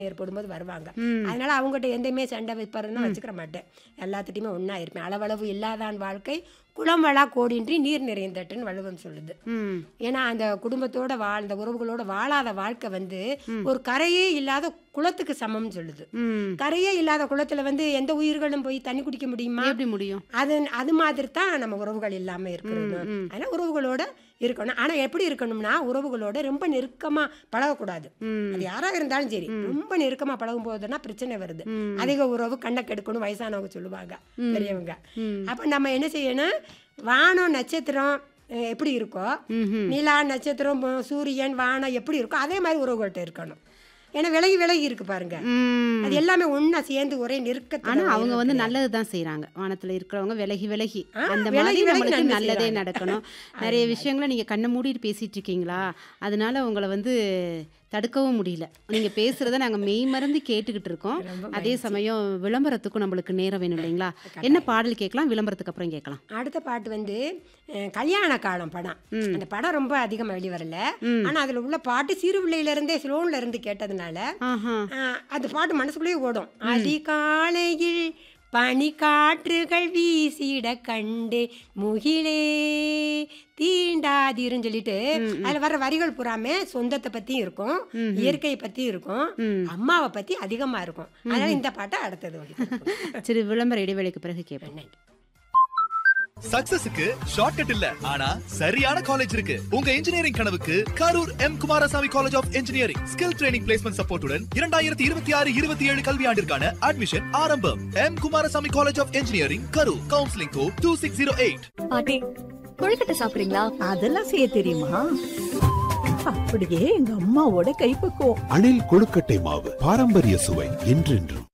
ஏற்படும்போது வருவாங்க ம். அதனால அவங்ககிட்ட எந்தமே சண்டை வைப்பறதுன்னு வச்சுக்கிற மாட்டேன் எல்லாத்துட்டையுமே ஒன்றா இருப்பேன் அளவளவு இல்லாதான் வாழ்க்கை குளம் வளா கோடின்றி நீர் நிறைந்தட்டுன்னு வள்ளுவம் சொல்லுது ம் ஏன்னா அந்த குடும்பத்தோட வாழ்ந்த உறவுகளோட வாழாத வாழ்க்கை வந்து ஒரு கரையே இல்லாத குளத்துக்கு சமம்னு சொல்லுது ம் கரையே இல்லாத குளத்துல வந்து எந்த உயிர்களும் போய் தண்ணி குடிக்க முடியுமா எப்படி முடியும் அது அது மாதிரி தான் நம்ம உறவுகள் இல்லாம இருக்கிறது அதனால உறவுகளோட இருக்கணும் ஆனா எப்படி இருக்கணும்னா உறவுகளோட ரொம்ப நெருக்கமா பழகக்கூடாது ம் அது யாரா இருந்தாலும் சரி ரொம்ப நெருக்கமா பழகும் போதுன்னா பிரச்சனை வருது அதிக உறவு கண்ணை கெடுக்கணும் வயசானவங்க சொல்லுவாங்க பெரியவங்க ம். அப்ப நம்ம என்ன செய்யணும் வானம் நட்சத்திரம் அஹ், எப்படி இருக்கோ ம்ஹும். நிலா நட்சத்திரம் ம- சூரியன் வானம் எப்படி இருக்கோ அதே மாதிரி உறவுகள்கிட்ட இருக்கணும் ஏன்னா விலகி விலகி இருக்கு பாருங்க ம் அது எல்லாமே ஒண்ணா சேர்ந்து ஒரே ஆனா நெருக்கத்துல அவங்க வந்து நல்லது தான் செய்றாங்க வானத்துல இருக்கிறவங்க விலகி விலகி ஆ, அந்த விலகி மாதிரி விலகி நம்மளுக்கு நன்மை நல்லதே செய்றாங்க. நடக்கணும் நிறைய விஷயங்களை நீங்க கண்ணை மூடிட்டு பேசிட்டு இருக்கீங்களா அதனால உங்களை வந்து தடுக்கவும் முடியல நீங்க பேசுறத நாங்க மெய் மறந்து கேட்டுக்கிட்டு இருக்கோம் ரொம்ப அதே சமயம் விளம்பரத்துக்கும் நம்மளுக்கு நேரம் வேணும் இல்லைங்களா என்ன பாடல் கேட்கலாம் விளம்பரத்துக்கு அப்புறம் கேட்கலாம் அடுத்த பாட்டு வந்து அஹ், கல்யாண காலம் படம் ம். அந்த படம் ரொம்ப அதிகமாக வெளிவரல ம். ஆனா அதுல உள்ள பாட்டு சிறு பிள்ளையில இருந்தே ஸ்லோன்ல இருந்து கேட்டதுனால ஆஹா அஹ், அந்த பாட்டு மனசுக்குள்ளேயே ஓடும் அதிகாலையில் பனிக்காற்றுகள் வீசிட கண்டு முகிலே தீண்டாதிருன்னு சொல்லிட்டு அதுல வர்ற வரிகள் பூராமே சொந்தத்தை பத்தியும் இருக்கும் இயற்கையை பத்தியும் இருக்கும் ம். அம்மாவை பத்தி அதிகமா இருக்கும் அதனால இந்த பாட்டை அடுத்தது ஒலிபரப்புறோம். சரி விளம்பர இடைவேளைக்கு பிறகு கேட்போம் நன்றி. சக்சஸுக்கு ஷார்ட்கட் இல்ல ஆனா சரியான காலேஜ் இருக்கு உங்க இன்ஜினியரிங் கனவுக்கு Karur M Kumarasamy college of engineering skill training placement சப்போர்ட்டுடன் இரண்டாயிரத்தி இருபத்தி ஆறு இருபத்தி ஏழு கல்வியாண்டிற்கான அட்மிஷன் ஆரம்பம் M Kumarasamy college of engineering Karur counselling code two six zero eight பாட்டி கொழுக்கட்டை சாப்பிடுறீங்களா அதெல்லாம் செய்ய தெரியுமா அப்படியே எங்க அம்மாவோட கைப்பக்குவம் அணில் கொழுக்கட்டை மாவு பாரம்பரிய சுவை என்றென்றும்